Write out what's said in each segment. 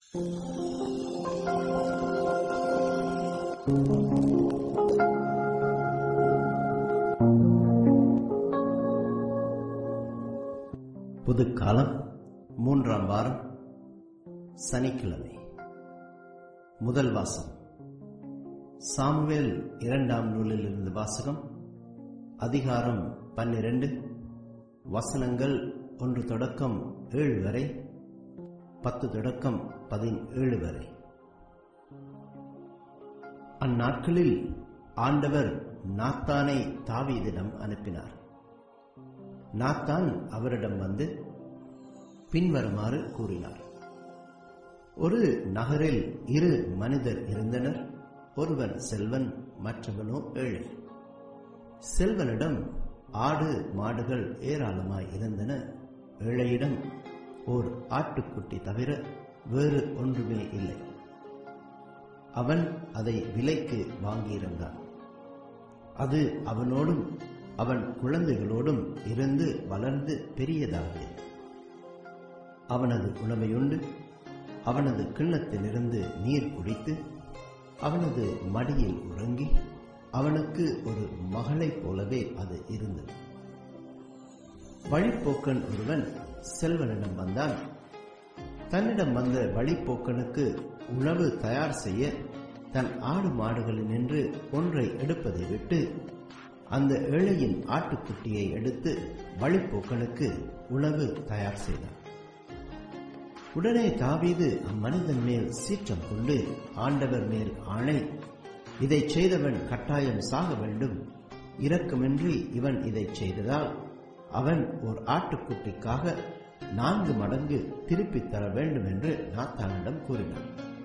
புதுக்காலம் மூன்றாம் வாரம் சனிக்கிழமை முதல் வாசகம் சாமுவேல் இரண்டாம் நூலில் இருந்து வாசகம் அதிகாரம் பன்னிரண்டு வசனங்கள் ஒன்று தொடக்கம் ஏழு வரை பத்து தொடக்கம் பதினேழு வரை அந்நாட்களில் ஆண்டவர் நாத்தானை தாவீதிடம் அனுப்பினார் நாத்தான் அவரிடம் வந்து பின்வருமாறு கூறினார் ஒரு நகரில் இரு மனிதர் இருந்தனர் ஒருவன் செல்வன் மற்றவனோ ஏழை செல்வனிடம் ஆடு மாடுகள் ஏராளமாய் இருந்தன ஏழையிடம் ஓர் ஆட்டுக்குட்டி தவிர வேறு ஒன்றுமே இல்லை அவன் அதை விலைக்கு வாங்கியிருந்தான் அது அவனோடும் அவன் குழந்தைகளோடும் இருந்து வளர்ந்து பெரியதாகியது அவனது உணவையுண்டு அவனது கிண்ணத்திலிருந்து நீர் குடித்து அவனது மடியில் உறங்கி அவனுக்கு ஒரு மகளைப் போலவே அது இருந்தது வழிப்போக்கன் ஒருவன் செல்வனிடம் வந்தான் தன்னிடம் வந்த வழிப்போக்கனுக்கு உணவு தயார் செய்ய தன் ஆடு மாடுகளில் நின்று ஒன்றை எடுப்பதை விட்டு அந்த ஏழையின் ஆட்டுக்குட்டியை எடுத்து வழிப்போக்கனுக்கு உணவு தயார் செய்தார் உடனே தாவீது அம்மனிதன் மேல் சீற்றம் கொண்டு ஆண்டவர் மேல் ஆணை இதை செய்தவன் கட்டாயம் சாக வேண்டும் இரக்கமின்றி இவன் இதை செய்ததால் அவன் ஒரு ஆட்டுக்குட்டிக்காக நான்கு மடங்கு திருப்பித் தர வேண்டும் என்று நாத்தானிடம் கூறினான்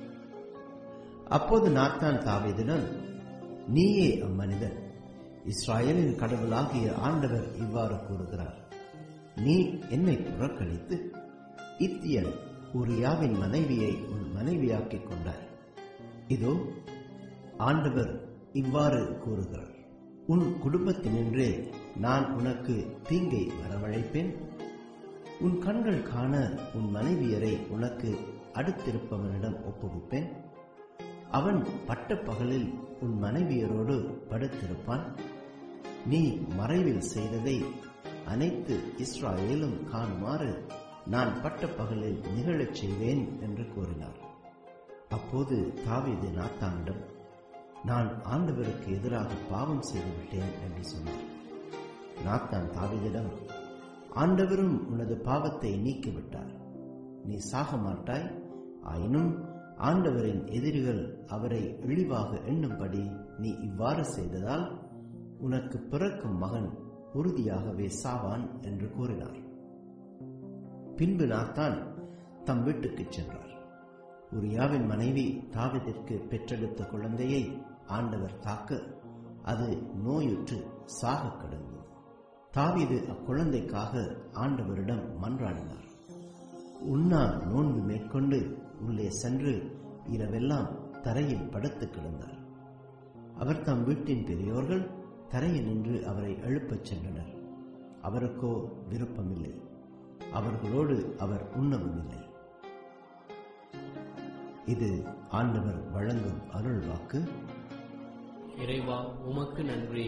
அப்போது நாத்தான் தாவீதிடம் நீயே அம்மனிதன் இஸ்ராயலின் கடவுளாகிய ஆண்டவர் இவ்வாறு கூறுகிறார் நீ என்னை புறக்கணித்து இத்தியன் உரியாவின் மனைவியை உன் மனைவியாக்கிக் கொண்டாய் இதோ ஆண்டவர் இவ்வாறு கூறுகிறார் உன் குடும்பத்தினின்றே நான் உனக்கு தீங்கை வரவழைப்பேன் உன் கண்கள் காண உன் மனைவியரை உனக்கு அடுத்திருப்பவனிடம் ஒப்புவிப்பேன் அவன் பட்ட பகலில் உன் மனைவியரோடு படுத்திருப்பான் நீ மறைவில் செய்ததை அனைத்து இஸ்ராயேலும் காணுமாறு நான் பட்ட பகலில் நிகழச் செய்வேன் என்று கூறினார் அப்போது தாவீது நாத்தானிடம் நான் ஆண்டவருக்கு எதிராக பாவம் செய்துவிட்டேன் என்று சொன்னார் நாத்தான் தாவீதிடம் ஆண்டவரும் உனது பாவத்தை நீக்கிவிட்டார் நீ சாக மாட்டாய் ஆயினும் ஆண்டவரின் எதிரிகள் அவரை இழிவாக எண்ணும்படி நீ இவ்வாறு செய்ததால் உனக்கு பிறக்கும் மகன் உறுதியாகவே சாவான் என்று கூறினார் பின்பு நாத்தான் தம் வீட்டுக்கு சென்றார் உரியாவின் மனைவி தாவிதிற்கு பெற்றெடுத்த குழந்தையை ஆண்டவர் தாக்க அது நோயுற்று சாக கிடந்தது தாவிது அக்குழந்தைக்காக ஆண்டவரிடம் மன்றாடினார் உண்ணா நோன்பு மேற்கொண்டு உள்ளே சென்று இரவெல்லாம் தரையில் படுத்து கிடந்தார் அவர் தம் வீட்டின் பெரியோர்கள் தரையில் நின்று அவரை எழுப்பச் சென்றனர் அவருக்கோ விருப்பமில்லை அவர்களோடு அவர் உண்ணவும் இல்லை இது ஆண்டவர் வழங்கும் அருள் வாக்கு இறைவா உமக்கு நன்றி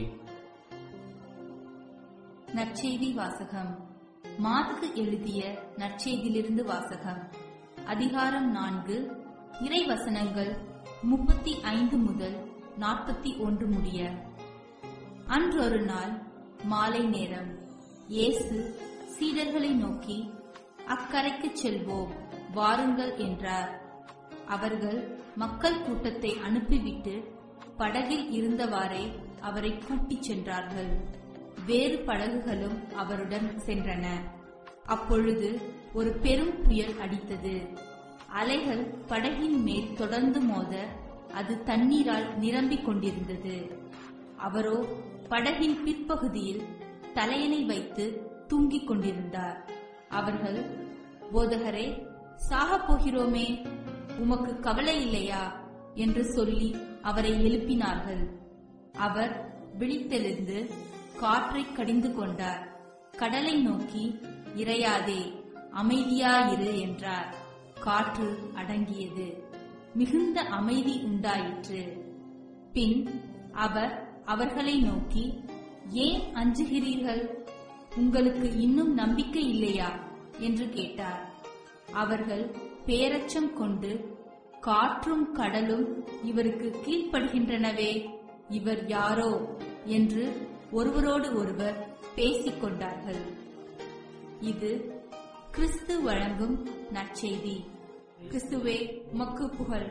நற்செய்தி வாசகம் மாற்கு எழுதிய நற்செய்தியிலிருந்து வாசகம் அதிகாரம் நான்கு இறைவசனங்கள் முப்பத்தி ஐந்து முதல் நாற்பத்தி ஒன்று முடிய அன்றொரு நாள் மாலை நேரம் இயேசு சீடர்களை நோக்கி அக்கரைக்குச் செல்வோம் வாருங்கள் என்றார் அவர்கள் மக்கள் கூட்டத்தை அனுப்பிவிட்டு படகில் இருந்தவாறே அவரை கூட்டிச் சென்றார்கள் வேறு படகுகளும் அவருடன் சென்றன அப்பொழுது ஒரு பெரும் புயல் அடித்தது அலைகள் படகின் மேல் தொடர்ந்து மோத அது தண்ணீரால் நிரம்பிக் கொண்டிருந்தது அவரோ படகின் பிற்பகுதியில் தலையணை வைத்து தூங்கிக் கொண்டிருந்தார் அவர்கள் போதகரே சாகப் போகிறோமே உமக்கு கவலை இல்லையா என்று சொல்லி அவரை எழுப்பினார்கள் அவர் விழித்தெழுந்து காற்றை கடிந்து கொண்டார் கடலை நோக்கி இறையாதே அமைதியாயிரு என்றார் காற்று அடங்கியது மிகுந்த அமைதி உண்டாயிற்று பின் அவர் அவர்களை நோக்கி ஏன் அஞ்சுகிறீர்கள் உங்களுக்கு இன்னும் நம்பிக்கை இல்லையா என்று கேட்டார் அவர்கள் பேரச்சம் கொண்டு காற்றும் கடலும் இவருக்கு கீழ்ப்படுகின்றனவே இவர் யாரோ என்று ஒருவரோடு ஒருவர் பேசிக் கொண்டார்கள் இது கிறிஸ்து வழங்கும் நற்செய்தி கிறிஸ்துவே உமக்கு புகழ்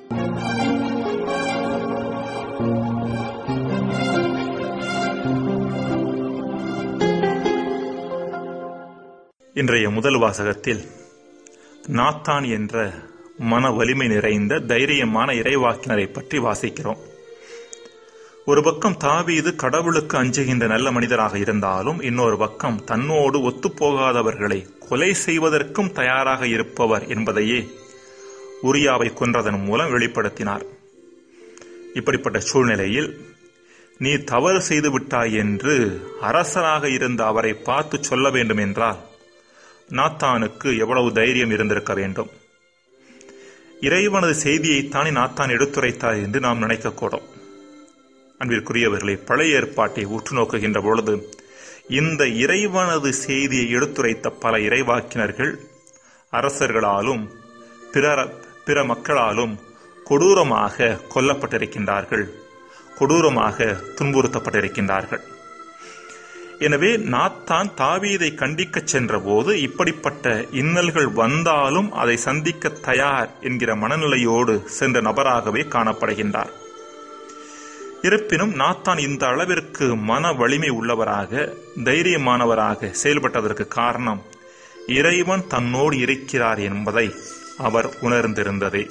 இன்றைய முதல் வாசகத்தில் நாத்தான் என்ற மன வலிமை நிறைந்த தைரியமான இறைவாக்கினரை பற்றி வாசிக்கிறோம் ஒரு பக்கம் தாவீது கடவுளுக்கு அஞ்சுகின்ற நல்ல மனிதராக இருந்தாலும் இன்னொரு பக்கம் தன்னோடு ஒத்துப்போகாதவர்களை கொலை செய்வதற்கும் தயாராக இருப்பவர் என்பதையே உரியாவை கொன்றதன் மூலம் வெளிப்படுத்தினார் இப்படிப்பட்ட சூழ்நிலையில் நீ தவறு செய்து விட்டாய் என்று அரசராக இருந்த அவரை பார்த்து சொல்ல வேண்டும் என்றால் நாத்தானுக்கு எவ்வளவு தைரியம் இருந்திருக்க வேண்டும் இறைவனது செய்தியைத்தானே நாத்தான் எடுத்துரைத்தார் என்று நாம் நினைக்கக்கூடும் அன்பிற்குரியவர்களை பழைய ஏற்பாட்டை உற்று நோக்குகின்ற பொழுது இந்த இறைவனது செய்தியை எடுத்துரைத்த பல இறைவாக்கினர்கள் அரசர்களாலும் பிற பிற மக்களாலும் கொடூரமாக கொல்லப்பட்டிருக்கின்றார்கள் கொடூரமாக துன்புறுத்தப்பட்டிருக்கின்றார்கள் எனவே நாத்தான் தாவீதை கண்டிக்கச் சென்றபோது இப்படிப்பட்ட இன்னல்கள் வந்தாலும் அதை சந்திக்க தயார் என்கிற மனநிலையோடு சென்ற நபராகவே காணப்படுகின்றார் இருப்பினும் நாத்தான் இந்த அளவிற்கு மன வலிமை உள்ளவராக தைரியமானவராக செயல்பட்டதற்கு காரணம் இறைவன் தன்னோடு இருக்கிறார் என்பதை அவர் உணர்ந்திருந்ததே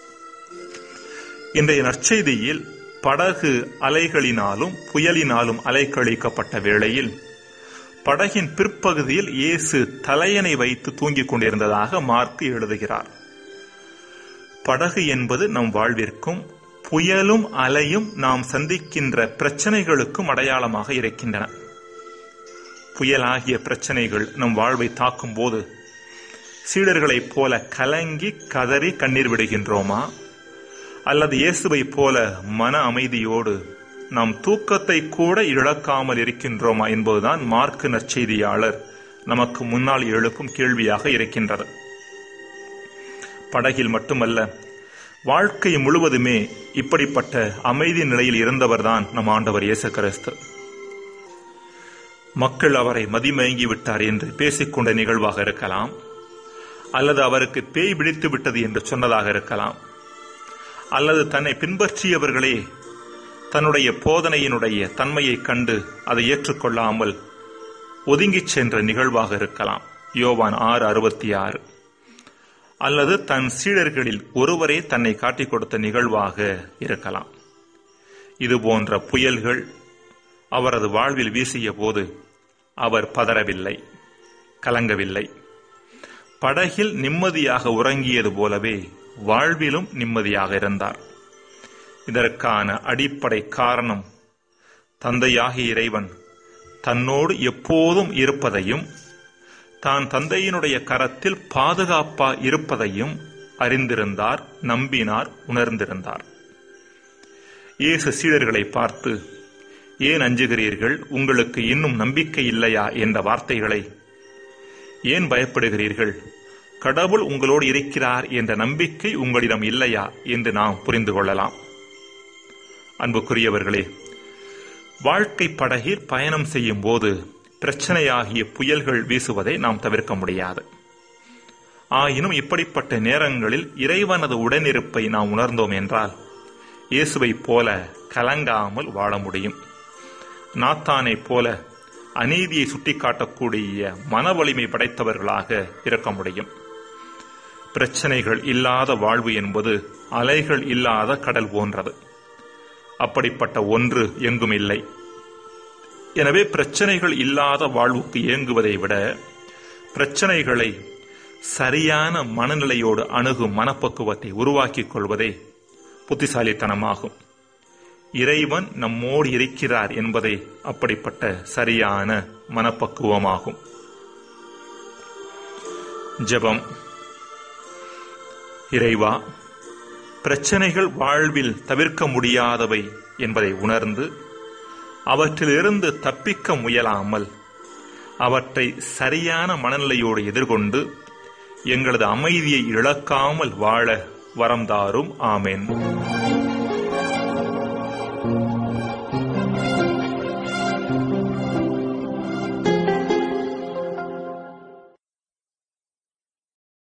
இன்றைய நற்செய்தியில் படகு அலைகளினாலும் புயலினாலும் அலைக்கழிக்கப்பட்ட வேளையில் படகின் பிற்பகுதியில் இயேசு தலையணை வைத்து தூங்கிக் கொண்டிருந்ததாக மார்க்கு எழுதுகிறார் படகு என்பது நம் வாழ்விற்கும் புயலும் அலையும் நாம் சந்திக்கின்ற பிரச்சனைகளுக்கும் அடையாளமாக இருக்கின்றன புயலாகிய பிரச்சனைகள் நம் வாழ்வை தாக்கும் போது சீடர்களைப் போல கலங்கி கதறி கண்ணீர் விடுகின்றோமா அல்லது இயேசுவை போல மன அமைதியோடு நம் தூக்கத்தை கூட இழக்காமல் இருக்கின்றோமா என்பதுதான் மார்க்கு நற்செய்தியாளர் நமக்கு முன்னால் எழுப்பும் கேள்வியாக இருக்கின்றது படகில் மட்டுமல்ல வாழ்க்கை முழுவதுமே இப்படிப்பட்ட அமைதி நிலையில் இருந்தவர்தான் நம் ஆண்டவர் இயேசு கிறிஸ்து மக்கள் அவரை மதிமயங்கி விட்டார் என்று பேசிக்கொண்ட நிகழ்வாக இருக்கலாம் அல்லது அவருக்கு பேய் பிடித்து விட்டது என்று சொன்னதாக இருக்கலாம் அல்லது தன்னை பின்பற்றியவர்களே தன்னுடைய போதனையினுடைய தன்மையை கண்டு அதை ஏற்றுக்கொள்ளாமல் ஒதுங்கிச் சென்ற நிகழ்வாக இருக்கலாம் யோவான் ஆறு அறுபத்தி ஆறு அல்லது தன் சீடர்களில் ஒருவரே தன்னை காட்டிக் கொடுத்த நிகழ்வாக இருக்கலாம் இது போன்ற புயல்கள் அவரது வாழ்வில் வீசிய போது அவர் பதறவில்லை கலங்கவில்லை படகில் நிம்மதியாக உறங்கியது போலவே வாழ்விலும் நிம்மதியாக இருந்தார் இதற்கான அடிப்படை காரணம் தந்தையாகிய இறைவன் தன்னோடு எப்போதும் இருப்பதையும் தான் தந்தையினுடைய கரத்தில் பாதுகாப்பா இருப்பதையும் அறிந்திருந்தார் நம்பினார் உணர்ந்திருந்தார் இயேசு சீடர்களை பார்த்து ஏன் அஞ்சுகிறீர்கள் உங்களுக்கு இன்னும் நம்பிக்கை இல்லையா என்ற வார்த்தைகளை ஏன் பயப்படுகிறீர்கள் கடவுள் உங்களோடு இருக்கிறார் என்ற நம்பிக்கை உங்களிடம் இல்லையா என்று நாம் புரிந்து கொள்ளலாம் அன்புக்குரியவர்களே வாழ்க்கை படகில் பயணம் செய்யும் போது பிரச்சனையாகிய புயல்கள் வீசுவதை நாம் தவிர்க்க முடியாது ஆயினும் இப்படிப்பட்ட நேரங்களில் இறைவனது உடனிருப்பை நாம் உணர்ந்தோம் என்றால் இயேசுவைப் போல கலங்காமல் வாழ முடியும் நாத்தானைப் போல அநீதியை சுட்டிக்காட்டக்கூடிய மன வலிமை படைத்தவர்களாக இருக்க முடியும் பிரச்சனைகள் இல்லாத வாழ்வு என்பது அலைகள் இல்லாத கடல் போன்றது அப்படிப்பட்ட ஒன்று எங்கும் இல்லை எனவே பிரச்சனைகள் இல்லாத வாழ்வுக்கு இயங்குவதை விட பிரச்சனைகளை சரியான மனநிலையோடு அணுகும் மனப்பக்குவத்தை உருவாக்கிக் கொள்வதே புத்திசாலித்தனமாகும் இறைவன் நம்மோடு இருக்கிறார் என்பதை அப்படிப்பட்ட சரியான மனப்பக்குவமாகும் ஜெபம் இறைவா பிரச்சனைகள் வாழ்வில் தவிர்க்க முடியாதவை என்பதை உணர்ந்து அவற்றிலிருந்து தப்பிக்க முயலாமல் அவற்றை சரியான மனநிலையோடு எதிர்கொண்டு எங்களது அமைதியை இழக்காமல் வாழ வரம் தாரும் ஆமென்